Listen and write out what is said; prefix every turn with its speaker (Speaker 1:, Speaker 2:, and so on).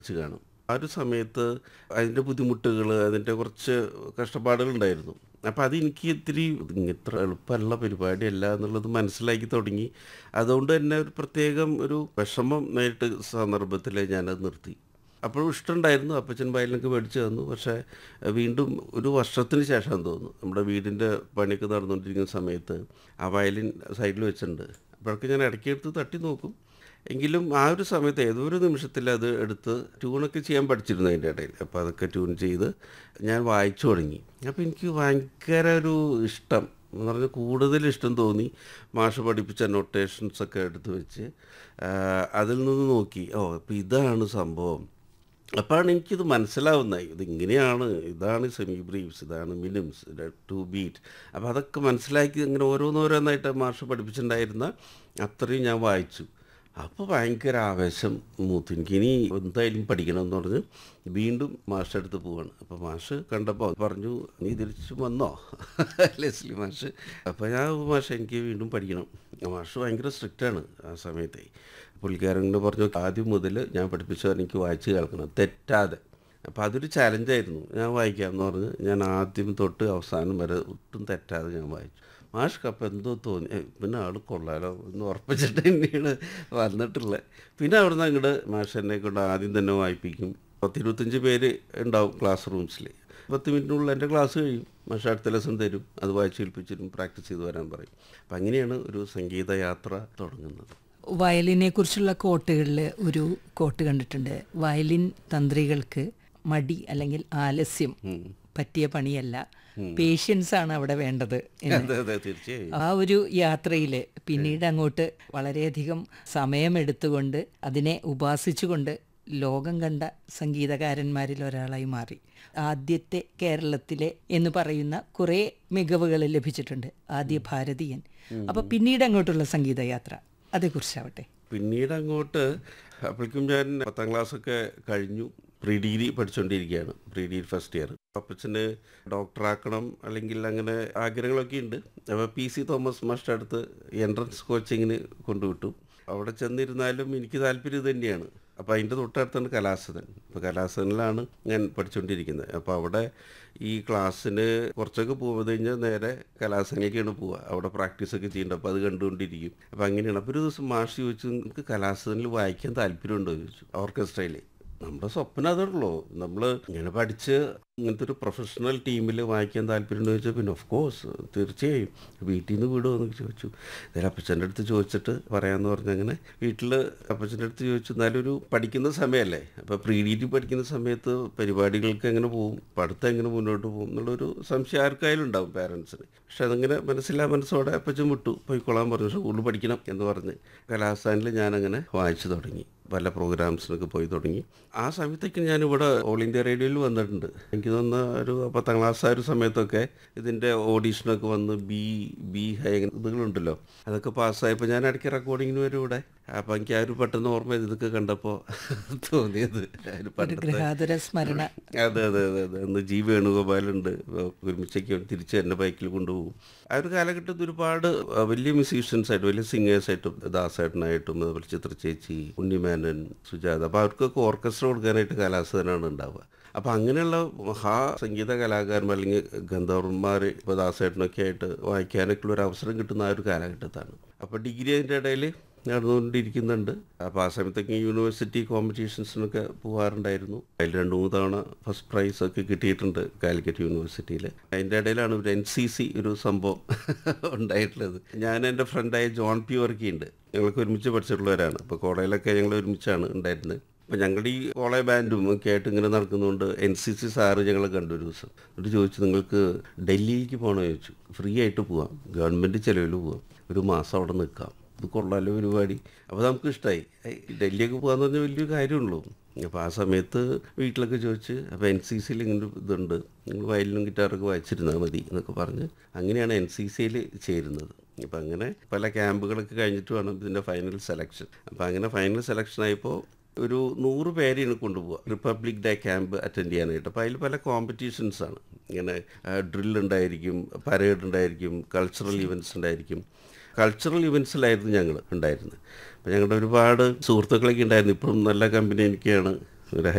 Speaker 1: വെച്ച് കാണും ആ ഒരു സമയത്ത് അതിൻ്റെ ബുദ്ധിമുട്ടുകൾ അതിൻ്റെ കുറച്ച് കഷ്ടപ്പാടുകളുണ്ടായിരുന്നു അപ്പോൾ അതെനിക്ക് ഇത്തിരി ഇത്ര എളുപ്പമല്ല പരിപാടിയല്ല എന്നുള്ളത് മനസ്സിലാക്കി തുടങ്ങി അതുകൊണ്ട് തന്നെ ഒരു പ്രത്യേകം ഒരു വിഷമം നേരിട്ട് സന്ദർഭത്തിൽ ഞാനത് നിർത്തി അപ്പോഴും ഇഷ്ടമുണ്ടായിരുന്നു അപ്പച്ചൻ വയലിനൊക്കെ മേടിച്ച് തന്നു പക്ഷേ വീണ്ടും ഒരു വർഷത്തിന് ശേഷം തോന്നുന്നു നമ്മുടെ വീടിൻ്റെ പണിയൊക്കെ നടന്നുകൊണ്ടിരിക്കുന്ന സമയത്ത് ആ വയലിൻ സൈഡിൽ വെച്ചിട്ടുണ്ട് അപ്പോഴൊക്കെ ഞാൻ ഇടയ്ക്ക് എടുത്ത് തട്ടി നോക്കും എങ്കിലും ആ ഒരു സമയത്ത് ഏതോ ഒരു നിമിഷത്തിൽ അത് എടുത്ത് ട്യൂണൊക്കെ ചെയ്യാൻ പഠിച്ചിരുന്നു അതിൻ്റെ ഇടയിൽ അപ്പോൾ അതൊക്കെ ട്യൂൺ ചെയ്ത് ഞാൻ വായിച്ചു തുടങ്ങി അപ്പോൾ എനിക്ക് ഭയങ്കര ഒരു ഇഷ്ടം എന്ന് പറഞ്ഞാൽ കൂടുതൽ ഇഷ്ടം തോന്നി മാഷ് പഠിപ്പിച്ച നൊട്ടേഷൻസ് ഒക്കെ എടുത്ത് വെച്ച് ആ, അതിൽ നിന്ന് നോക്കി ഓ അപ്പോൾ ഇതാണ് സംഭവം അപ്പോഴാണ് എനിക്കിത് മനസ്സിലാവുന്നത് ഇതിങ്ങനെയാണ് ഇതാണ് സെമി ബ്രീഫ്സ് ഇതാണ് മിനിംസ് ടു ബീറ്റ് അപ്പോൾ അതൊക്കെ മനസ്സിലാക്കി ഇങ്ങനെ ഓരോന്നോരോന്നായിട്ട് മാഷ് പഠിപ്പിച്ചിട്ടുണ്ടായിരുന്ന അത്രയും ഞാൻ വായിച്ചു അപ്പോൾ ഭയങ്കര ആവേശം മൂത്ത് എനിക്ക് ഇനി എന്തായാലും പഠിക്കണം എന്ന് പറഞ്ഞ് വീണ്ടും മാഷ് അടുത്ത് പോവാണ് അപ്പോൾ മാഷ് കണ്ടപ്പോൾ പറഞ്ഞു നീ തിരിച്ചു വന്നോ ലെസ്ലി മാഷ് അപ്പോൾ ഞാൻ മാഷ് എനിക്ക് വീണ്ടും പഠിക്കണം മാഷ് ഭയങ്കര സ്ട്രിക്റ്റാണ് ആ സമയത്തെ പുള്ളിക്കാരൻ പറഞ്ഞു ആദ്യം മുതൽ ഞാൻ പഠിപ്പിച്ചത് എനിക്ക് വായിച്ച് കേൾക്കണം തെറ്റാതെ അപ്പോൾ അതൊരു ചലഞ്ചായിരുന്നു ഞാൻ വായിക്കാമെന്ന് പറഞ്ഞ് ഞാൻ ആദ്യം തൊട്ട് അവസാനം വരെ ഒട്ടും തെറ്റാതെ ഞാൻ വായിച്ചു മാഷ്ക്ക് അപ്പോൾ എന്തോ തോന്നി "ഏയ്, പിന്നെ ആൾ കൊള്ളാലോ എന്ന് ഉറപ്പിച്ചിട്ട് തന്നെയാണ് വന്നിട്ടുള്ളത് പിന്നെ അവിടുന്ന് അങ്ങോട്ട് മാഷ് എന്നെ കൊണ്ട് ആദ്യം തന്നെ വായിപ്പിക്കും പത്തിരുപത്തഞ്ച് പേര് ഉണ്ടാവും ക്ലാസ് റൂംസിൽ പത്ത് മിനിറ്റിനുള്ളിൽ എൻ്റെ ക്ലാസ് കഴിയും മാഷ് അടുത്ത ലെസൺ തരും അത് വായിച്ച് ഏൽപ്പിച്ചിട്ടും പ്രാക്ടീസ് ചെയ്ത് വരാൻ പറയും അപ്പം അങ്ങനെയാണ് ഒരു സംഗീത യാത്ര തുടങ്ങുന്നത്
Speaker 2: വയലിനെ കുറിച്ചുള്ള കോട്ടുകളിൽ ഒരു കോട്ട് കണ്ടിട്ടുണ്ട് വയലിൻ തന്ത്രികൾക്ക് മടി അല്ലെങ്കിൽ ആലസ്യം പറ്റിയ പണിയല്ല പേഷ്യൻസ് ആണ് അവിടെ വേണ്ടത് എന്ന്.
Speaker 1: അതെ അതെ തീർച്ചയായും
Speaker 2: ആ ഒരു യാത്രയിൽ പിന്നീട് അങ്ങോട്ട് വളരെയധികം സമയമെടുത്തുകൊണ്ട് അതിനെ ഉപാസിച്ചുകൊണ്ട് ലോകം കണ്ട സംഗീതകാരന്മാരിൽ ഒരാളായി മാറി ആദ്യത്തെ കേരളത്തിലെ എന്ന് പറയുന്ന കുറേ മികവുകൾ ലഭിച്ചിട്ടുണ്ട് ആദ്യ ഭാരതീയൻ അപ്പൊ പിന്നീട് അങ്ങോട്ടുള്ള സംഗീതയാത്ര അതേക്കുറിച്ചാവട്ടെ
Speaker 1: പിന്നീട് അങ്ങോട്ട് അപ്പോഴേക്കും ഞാൻ പത്താം ക്ലാസ്സൊക്കെ കഴിഞ്ഞു പ്രീ ഡിഗ്രി പഠിച്ചുകൊണ്ടിരിക്കുകയാണ് പ്രീ ഡിഗ്രി ഫസ്റ്റ് ഇയർ അപ്പച്ചന് ഡോക്ടറാക്കണം അല്ലെങ്കിൽ അങ്ങനെ ആഗ്രഹങ്ങളൊക്കെ ഉണ്ട് അപ്പോൾ പി സി തോമസ് മാസ്റ്റർ അടുത്ത് എൻട്രൻസ് കോച്ചിങ്ങിന് കൊണ്ടുവിട്ടു അവിടെ ചെന്നിരുന്നാലും എനിക്ക് താല്പര്യം ഇത് തന്നെയാണ് അപ്പോൾ അതിൻ്റെ തൊട്ടടുത്താണ് കലാസദൻ അപ്പോൾ കലാസദനിലാണ് ഞാൻ പഠിച്ചുകൊണ്ടിരിക്കുന്നത് അപ്പോൾ അവിടെ ഈ ക്ലാസ്സിന് കുറച്ചൊക്കെ പോകുമ്പോൾ കഴിഞ്ഞാൽ നേരെ കലാസനിലേക്കാണ് പോവുക അവിടെ പ്രാക്ടീസൊക്കെ ചെയ്യുന്നുണ്ട് അപ്പോൾ അത് കണ്ടുകൊണ്ടിരിക്കും അപ്പോൾ അങ്ങനെയാണ് അപ്പോൾ ഒരു ദിവസം മാഷ് ചോദിച്ചു നിങ്ങൾക്ക് കലാസദനിൽ വായിക്കാൻ താല്പര്യമുണ്ടോ എന്ന് ചോദിച്ചു ഓർക്കസ്ട്രയിൽ നമ്മുടെ സ്വപ്നം അതുള്ളൂ നമ്മൾ ഇങ്ങനെ പഠിച്ച് ഇങ്ങനത്തെ ഒരു പ്രൊഫഷണൽ ടീമിൽ വായിക്കാൻ താല്പര്യമുണ്ടോ ചോദിച്ചാൽ പിന്നെ ഓഫ് കോഴ്സ് തീർച്ചയായും വീട്ടിൽ നിന്ന് വിടുമോ എന്നൊക്കെ ചോദിച്ചു നേരെ അപ്പച്ചൻ്റെ അടുത്ത് ചോദിച്ചിട്ട് പറയാമെന്ന് പറഞ്ഞ് അങ്ങനെ വീട്ടിൽ അപ്പച്ചൻ്റെ അടുത്ത് ചോദിച്ചു എന്നാലും ഒരു പഠിക്കുന്ന സമയമല്ലേ അപ്പോൾ പ്രീ ഡിഗ്രി പഠിക്കുന്ന സമയത്ത് പരിപാടികൾക്ക് എങ്ങനെ പോകും പഠിത്തം എങ്ങനെ മുന്നോട്ട് പോകും എന്നുള്ളൊരു സംശയം ആർക്കായാലും ഉണ്ടാവും പാരൻസിന് പക്ഷെ അതങ്ങനെ മനസ്സിലാ മനസ്സോടെ അപ്പച്ചൻ വിട്ടു പോയിക്കൊള്ളാൻ പറഞ്ഞു സ്കൂളിൽ പഠിക്കണം എന്ന് പറഞ്ഞ് കലാസ്ഥാനിൽ ഞാനങ്ങനെ വായിച്ചു തുടങ്ങി പല പ്രോഗ്രാംസിനൊക്കെ പോയി തുടങ്ങി ആ സമയത്തേക്ക് ഞാനിവിടെ ഓൾ ഇന്ത്യ റേഡിയോയിൽ വന്നിട്ടുണ്ട് എനിക്ക് തോന്നുന്ന ഒരു പത്താം ക്ലാസ് ആ ഒരു സമയത്തൊക്കെ ഇതിൻ്റെ ഓഡീഷനൊക്കെ വന്ന് ബി ബി ഹൈ ഇതുകളുണ്ടല്ലോ അതൊക്കെ പാസ്സായപ്പോൾ ഞാൻ ഇടയ്ക്ക് റെക്കോർഡിങ്ങിന് വരും ഇവിടെ അപ്പോൾ എനിക്ക് ആ ഒരു പെട്ടെന്ന് ഓർമ്മ ചെയ്ത് ഇതൊക്കെ കണ്ടപ്പോൾ തോന്നിയത് ആ ഒരു
Speaker 2: ഒരു
Speaker 1: പണ്ടത്തെ
Speaker 2: ഗൃഹാതുര സ്മരണ
Speaker 1: അതെ അതെ അതെ അതെ അന്ന് ജി വേണുഗോപാലുണ്ട് ഒരുമിച്ചേക്ക് തിരിച്ച് എൻ്റെ ബൈക്കിൽ കൊണ്ടുപോകും ആ ഒരു കാലഘട്ടത്തിൽ ഒരുപാട് അഹ്, വലിയ മ്യൂസീഷ്യൻസ് ആയിട്ട് വലിയ സിംഗേഴ്സായിട്ടും ദാസേട്ടനായിട്ടും അതുപോലെ ചിത്ര ചേച്ചി ഉണ്ണിമേനൻ സുജാത അപ്പോൾ അവർക്കൊക്കെ ഓർക്കസ്ട്ര കൊടുക്കാനായിട്ട് കലാസദനാണ് ഉണ്ടാവുക അപ്പോൾ അങ്ങനെയുള്ള മഹാ സംഗീത കലാകാരന്മാർ അല്ലെങ്കിൽ ഗന്ധർവന്മാർ ഇപ്പോൾ ദാസേട്ടനൊക്കെ ആയിട്ട് വായിക്കാനൊക്കെ ഒരു അവസരം കിട്ടുന്ന ആ ഒരു കാലഘട്ടത്താണ് അപ്പോൾ ഡിഗ്രി അതിൻ്റെ ഇടയിൽ നടന്നുകൊണ്ടിരിക്കുന്നുണ്ട് അപ്പോൾ ആ സമയത്തൊക്കെ യൂണിവേഴ്സിറ്റി കോമ്പറ്റീഷൻസിനൊക്കെ പോകാറുണ്ടായിരുന്നു അതിൽ രണ്ട് മൂന്ന് തവണ ഫസ്റ്റ് പ്രൈസ് ഒക്കെ കിട്ടിയിട്ടുണ്ട് കാലിക്കറ്റ് യൂണിവേഴ്സിറ്റിയിൽ അതിൻ്റെ ഇടയിലാണ് ഒരു എൻ സി സി ഒരു സംഭവം ഉണ്ടായിട്ടുള്ളത് ഞാൻ എൻ്റെ ഫ്രണ്ടായ ജോൺ പി വർക്കിയുണ്ട് ഞങ്ങൾക്ക് ഒരുമിച്ച് പഠിച്ചിട്ടുള്ളവരാണ് അപ്പോൾ കോളേജിലൊക്കെ ഞങ്ങൾ ഒരുമിച്ചാണ് ഉണ്ടായിരുന്നത് അപ്പോൾ ഞങ്ങളുടെ ഈ കോളേജ് ബാൻഡും ഒക്കെ ആയിട്ട് ഇങ്ങനെ നടക്കുന്നതുകൊണ്ട് എൻ സി സി സാറ് ഞങ്ങളെ കണ്ടു ഒരു ദിവസം എന്നിട്ട് ചോദിച്ചു നിങ്ങൾക്ക് ഡൽഹിയിലേക്ക് പോകണോ ചോദിച്ചു ഫ്രീ ആയിട്ട് പോവാം ഗവൺമെൻറ് ചിലവിൽ പോവാം ഒരു മാസം അവിടെ നിൽക്കാം ഇത് കൊള്ളാലോ പരിപാടി അപ്പോൾ നമുക്ക് ഇഷ്ടമായി ഡൽഹിയൊക്കെ പോകാന്ന് പറഞ്ഞാൽ വലിയൊരു കാര്യമുള്ളൂ അപ്പോൾ ആ സമയത്ത് വീട്ടിലൊക്കെ ചോദിച്ച് അപ്പോൾ എൻ സി സിയിൽ ഇങ്ങനെ ഒരു ഇതുണ്ട് നിങ്ങൾ വയലിനും ഗിറ്റാറൊക്കെ വായിച്ചിരുന്നാൽ മതി എന്നൊക്കെ പറഞ്ഞ് അങ്ങനെയാണ് എൻ സി സിയിൽ ചേരുന്നത് അപ്പോൾ അങ്ങനെ പല ക്യാമ്പുകളൊക്കെ കഴിഞ്ഞിട്ട് വേണം ഇതിൻ്റെ ഫൈനൽ സെലക്ഷൻ അപ്പോൾ അങ്ങനെ ഫൈനൽ സെലക്ഷൻ ആയപ്പോൾ ഒരു നൂറ് പേരെയാണ് കൊണ്ടുപോവുക റിപ്പബ്ലിക് ഡേ ക്യാമ്പ് അറ്റൻഡ് ചെയ്യാനായിട്ട് അപ്പോൾ അതിൽ പല കോമ്പറ്റീഷൻസാണ് ഇങ്ങനെ ഡ്രിൽ ഉണ്ടായിരിക്കും പരേഡ് ഉണ്ടായിരിക്കും കൾച്ചറൽ ഇവൻറ്റ്സ് ഉണ്ടായിരിക്കും കൾച്ചറൽ ഇവൻറ്റ്സിലായിരുന്നു ഞങ്ങൾ ഉണ്ടായിരുന്നത് അപ്പോൾ ഞങ്ങളുടെ ഒരുപാട് സുഹൃത്തുക്കളൊക്കെ ഉണ്ടായിരുന്നു ഇപ്പോഴും നല്ല കമ്പനി എനിക്കാണ് ഒരു